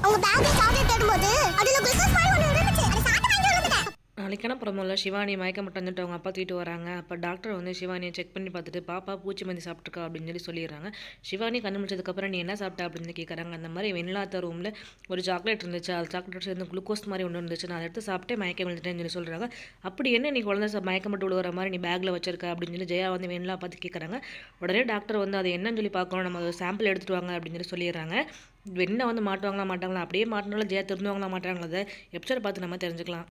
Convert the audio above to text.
அவங்க பேக்ல சாக்லேட் தேடும்போது அதுல குளுக்கோஸ் மாதிரி ஒன்று இருந்துச்சு அது சாப்பிட்டு வாங்கி விழுந்துட்டேன் நாளைக்கு என்ன பிறந்தோம்ல சிவானி மயக்க மட்டும் வந்துட்டு அவங்க அப்பா தூக்கிட்டு வராங்க அப்போ டாக்டர் வந்து சிவானியை செக் பண்ணி பார்த்துட்டு பாப்பா பூச்சி மந்தி சாப்பிட்ருக்கா அப்படின்னு சொல்லி சொல்லிடுறாங்க சிவானி கண்ணு முடிச்சதுக்கப்புறம் நீ என்ன சாப்பிட்டா அப்படின்னு கேட்குறாங்க அந்த மாதிரி வெண்ணிலாத்த ரூமில் ஒரு சாக்லேட் இருந்துச்சு அது சாக்லேட் சேர்ந்து குளுக்கோஸ் மாதிரி ஒன்று இருந்துச்சு நான் அதை எடுத்து சாப்பிட்டே மயக்கம் விழுந்துட்டேன்னு சொல்லி சொல்கிறாங்க அப்படி என்ன நீ குழந்தை சா- மயக்கம் மட்டும் விழுகிற மாதிரி நீ பேக்கில் வச்சிருக்க அப்படின்னு சொல்லி ஜெயா வந்து வெண்ணிலா பார்த்து கேட்குறாங்க உடனே டாக்டர் வந்து அது என்னன்னு சொல்லி பார்க்கணும் நம்ம அதை சாம்பிள் எடுத்துட்டு வாங்க அப்படின்னு சொல்லி சொல்லிடுறாங்க வெண்ணை வந்து மாட்டுவாங்களா மாட்டாங்களா அப்படியே மாட்டினாலும் ஜெயா திருந்துவாங்களா மாட்டாங்களா அதை எபிசோட் பார்த்து நம்ம தெரிஞ்சுக்கலாம்